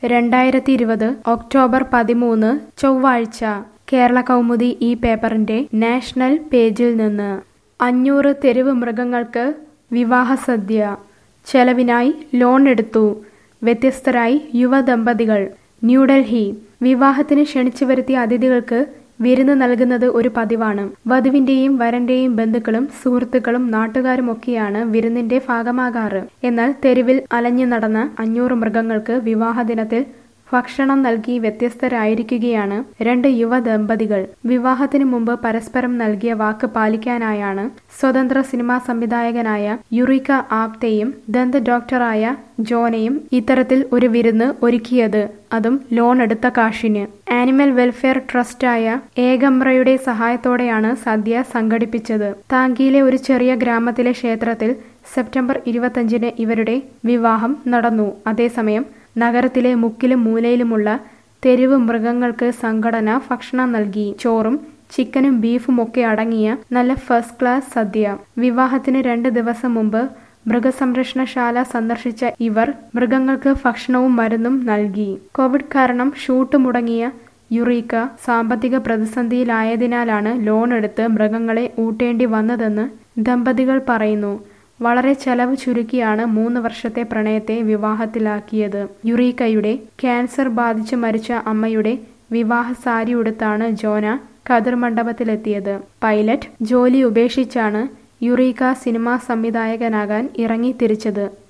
രണ്ടായിരത്തി ഇരുപത് ഒക്ടോബർ പതിമൂന്ന് ചൊവ്വാഴ്ച കേരള കൗമുദി ഈ പേപ്പറിന്റെ നാഷണൽ പേജിൽ നിന്ന് അഞ്ഞൂറ് തെരുവ് മൃഗങ്ങൾക്ക് വിവാഹസദ്യ ചെലവിനായി ലോൺ എടുത്തു വ്യത്യസ്തരായി യുവദമ്പതികൾ ന്യൂഡൽഹി വിവാഹത്തിന് ക്ഷണിച്ചു വരുത്തിയ അതിഥികൾക്ക് വിരുന്ന് നൽകുന്നത് ഒരു പതിവാണ് വധുവിന്റെയും വരന്റെയും ബന്ധുക്കളും സുഹൃത്തുക്കളും നാട്ടുകാരുമൊക്കെയാണ് വിരുന്നിന്റെ ഭാഗമാകാറ് എന്നാൽ തെരുവിൽ അലഞ്ഞു നടന്ന അഞ്ഞൂറ് മൃഗങ്ങൾക്ക് വിവാഹദിനത്തിൽ ഭക്ഷണം നൽകി വ്യത്യസ്തരായിരിക്കുകയാണ് രണ്ട് യുവ ദമ്പതികൾ വിവാഹത്തിന് മുമ്പ് പരസ്പരം നൽകിയ വാക്ക് പാലിക്കാനായാണ് സ്വതന്ത്ര സിനിമാ സംവിധായകനായ യുറിക്ക ആപ്തെയും ദന്ത ഡോക്ടറായ ജോനയും ഇത്തരത്തിൽ ഒരു വിരുന്ന് ഒരുക്കിയത് അതും ലോൺ എടുത്ത കാശിന് ആനിമൽ വെൽഫെയർ ട്രസ്റ്റായ ഏകമ്രയുടെ സഹായത്തോടെയാണ് സദ്യ സംഘടിപ്പിച്ചത് താങ്കിയിലെ ഒരു ചെറിയ ഗ്രാമത്തിലെ ക്ഷേത്രത്തിൽ സെപ്റ്റംബർ ഇരുപത്തഞ്ചിന് ഇവരുടെ വിവാഹം നടന്നു അതേസമയം നഗരത്തിലെ മുക്കിലും മൂലയിലുമുള്ള തെരുവ് മൃഗങ്ങൾക്ക് സംഘടന ഭക്ഷണം നൽകി ചോറും ചിക്കനും ബീഫും ഒക്കെ അടങ്ങിയ നല്ല ഫസ്റ്റ് ക്ലാസ് സദ്യ വിവാഹത്തിന് രണ്ട് ദിവസം മുമ്പ് മൃഗസംരക്ഷണശാല സന്ദർശിച്ച ഇവർ മൃഗങ്ങൾക്ക് ഭക്ഷണവും മരുന്നും നൽകി കോവിഡ് കാരണം ഷൂട്ട് മുടങ്ങിയ യുറീക്ക സാമ്പത്തിക പ്രതിസന്ധിയിലായതിനാലാണ് ലോൺ എടുത്ത് മൃഗങ്ങളെ ഊട്ടേണ്ടി വന്നതെന്ന് ദമ്പതികൾ പറയുന്നു വളരെ ചെലവ് ചുരുക്കിയാണ് മൂന്ന് വർഷത്തെ പ്രണയത്തെ വിവാഹത്തിലാക്കിയത് യുറീക്കയുടെ ക്യാൻസർ ബാധിച്ച് മരിച്ച അമ്മയുടെ വിവാഹ സാരി ഉടുത്താണ് ജോന കതിർ മണ്ഡപത്തിലെത്തിയത് പൈലറ്റ് ജോലി ഉപേക്ഷിച്ചാണ് യുറീക്ക സിനിമാ സംവിധായകനാകാൻ ഇറങ്ങിത്തിരിച്ചത്